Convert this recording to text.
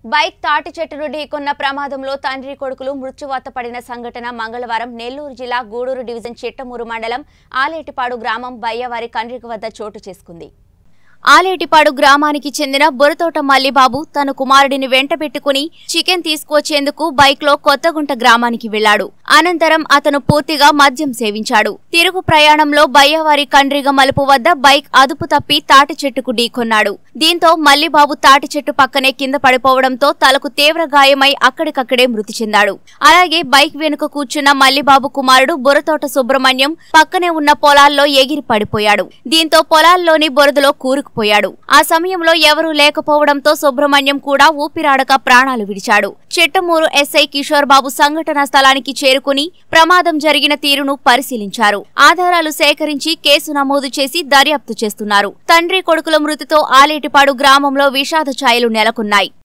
bike తాటి చెట్టును ఢీకొన్న ప్రమాదంలో తండ్రి కొడుకులు మృత్యువాత పడిన సంఘటన మంగళవారం నెల్లూరు జిల్లా గూడూరు డివిజన్ చిట్టమూరు మండలం ఆలేటిపాడు గ్రామం బయ్యవారి కండ్రిక వద్ద చోటు చేసుకుంది ఆలేటిపాడు గ్రామానికి చెందిన బొరతోట మల్లిబాబు తన కుమారుడిని వెంట పెట్టుకుని చికెన్ తీసుకువచ్చేందుకు బైక్ లో కొత్తగుంట గ్రామానికి వెళ్లాడు అనంతరం అతను పూర్తిగా మద్యం సేవించాడు తిరుగు ప్రయాణంలో బయ్యవారి కండ్రిగ మలుపు వద్ద బైక్ అదుపు తప్పి తాటి చెట్టుకు ఢీకొన్నాడు దీంతో మల్లిబాబు తాటి చెట్టు పక్కనే కింద పడిపోవడంతో తలకు తీవ్ర గాయమై అక్కడికక్కడే మృతి చెందాడు అలాగే బైక్ వెనుక కూర్చున్న మల్లిబాబు కుమారుడు బొరతోట సుబ్రహ్మణ్యం పక్కనే ఉన్న పొలాల్లో ఎగిరి పడిపోయాడు దీంతో పొలాల్లోని బురదలో కూరుకుపోయాడు ఆ సమయంలో ఎవరూ లేకపోవడంతో సుబ్రహ్మణ్యం కూడా ఊపిరాడక ప్రాణాలు విడిచాడు చిట్టమూరు ఎస్ఐ కిషోర్ బాబు సంఘటనా స్థలానికి చేరుకుని ప్రమాదం జరిగిన తీరును పరిశీలించారు ఆధారాలు సేకరించి కేసు నమోదు చేసి దర్యాప్తు చేస్తున్నారు తండ్రి కొడుకుల మృతితో ఆలేటిపాడు గ్రామంలో విషాద ఛాయలు నెలకొన్నాయి